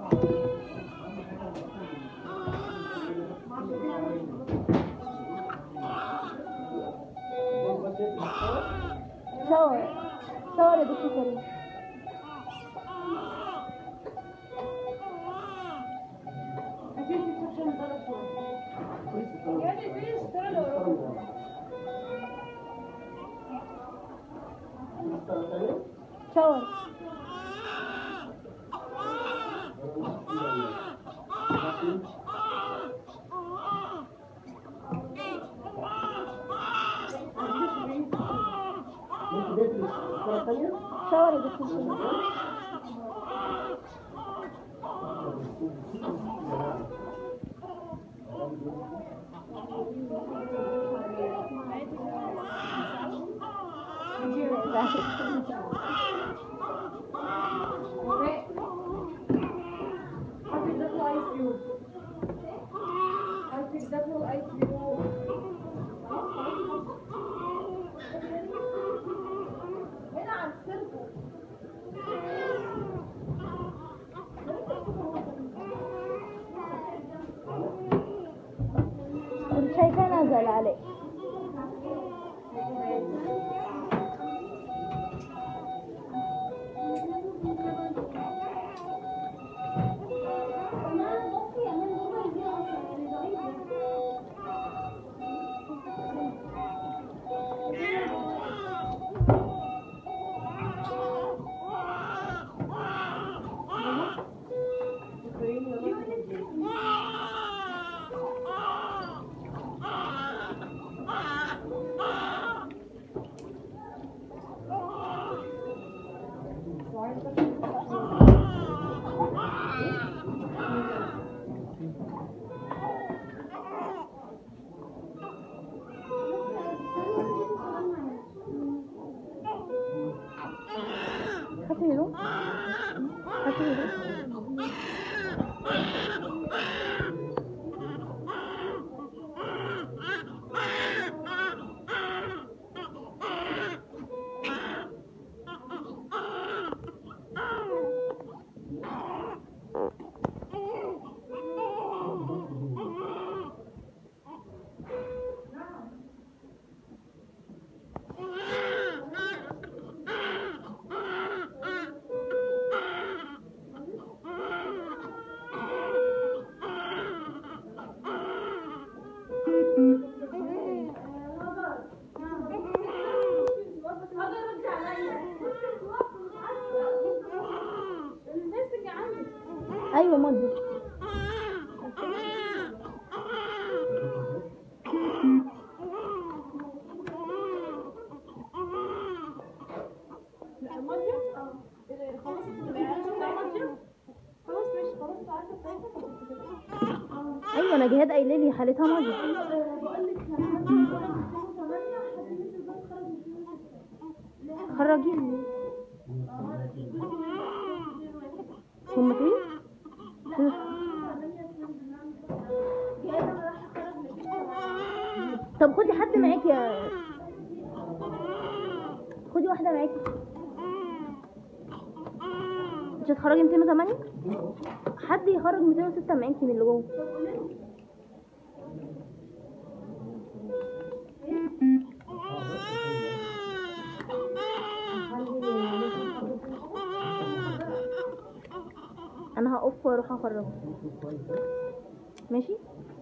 شاور شاور يا دكتور كريم شاور شاور يا دكتور كريم كنت شايفاه نزل عليه هاتي له هاتي له ايوه مضي ايوه انا جهاد قايله لي حالتها مضي خرجيني هم فين؟ طب خدي حد معاكي يا خدي واحدة معاكي مش هتخرجي 208 حد يخرج 206 معاكي من اللي جوه انا هقف واروح اخرجه ماشي